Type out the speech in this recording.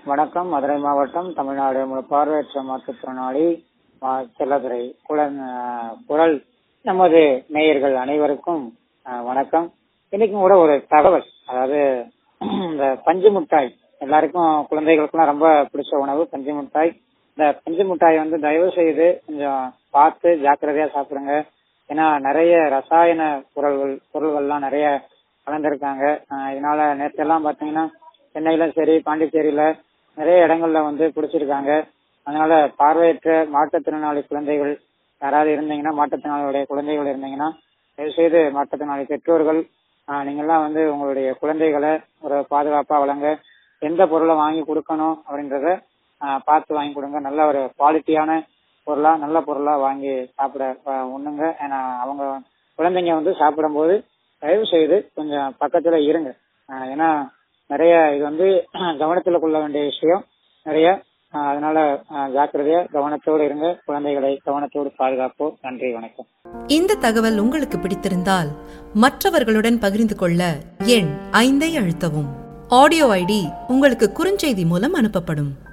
வணக்கம் மதுரை மாவட்டம் தமிழ்நாடு முழு பார்வையற்ற மாற்றுத்திறனாளி மா- செல்லதுரை குளன் அஹ், குரல் நமது நேயர்கள் அனைவருக்கும் அஹ், வணக்கம் இன்னைக்கும் கூட ஒரு தகவல் அதாவது இந்த பஞ்சு மிட்டாய் எல்லாருக்கும் குழந்தைகளுக்கெல்லாம் ரொம்ப பிடிச்ச உணவு பஞ்சு மிட்டாய் இந்த பஞ்சு மிட்டாய் வந்து தயவு செய்து கொஞ்சம் பார்த்து ஜாக்கிரதையா சாப்பிடுங்க ஏன்னா நிறைய ரசாயன பொருள்கள் பொருள்கள்லாம் நிறைய கலந்திருக்காங்க அஹ் இதனால நேற்றெல்லாம் பாத்தீங்கன்னா சென்னையில சரி பாண்டிச்சேரியில நிறைய இடங்கள்ல வந்து பிடிச்சிருக்காங்க அதனால பார்வையற்ற மாற்றுத்திறனாளி குழந்தைகள் யாராவது இருந்தீங்கன்னா மாற்றுத்திறனாளியுடைய குழந்தைகள் இருந்தீங்கன்னா தயவுசெய்து மாற்றுத்திறனாளி பெற்றோர்கள் ஆஹ் நீங்கெல்லாம் வந்து உங்களுடைய குழந்தைகளை ஒரு பாதுகாப்பா வழங்க எந்த பொருளை வாங்கி கொடுக்கணும் அப்படின்றத ஆஹ் பார்த்து வாங்கி கொடுங்க நல்ல ஒரு குவாலிட்டியான பொருளா நல்ல பொருளா வாங்கி சாப்பிட ஆஹ் உண்ணுங்க ஏன்னா அவங்க குழந்தைங்க வந்து சாப்பிடும்போது தயவு செய்து கொஞ்சம் பக்கத்துல இருங்க ஆஹ் ஏன்னா நிறைய இது வந்து கவனத்துல கொள்ள வேண்டிய விஷயம் நிறைய ஆஹ் அதனால ஆஹ் ஜாக்கிரதையா கவனத்தோடு இருங்க குழந்தைகளை கவனத்தோடு பாதுகாப்போம் நன்றி வணக்கம் இந்த தகவல் உங்களுக்கு பிடித்திருந்தால் மற்றவர்களுடன் பகிர்ந்து கொள்ள எண் ஐந்தை அழுத்தவும் ஆடியோ ஐடி உங்களுக்கு குறுஞ்செய்தி மூலம் அனுப்பப்படும்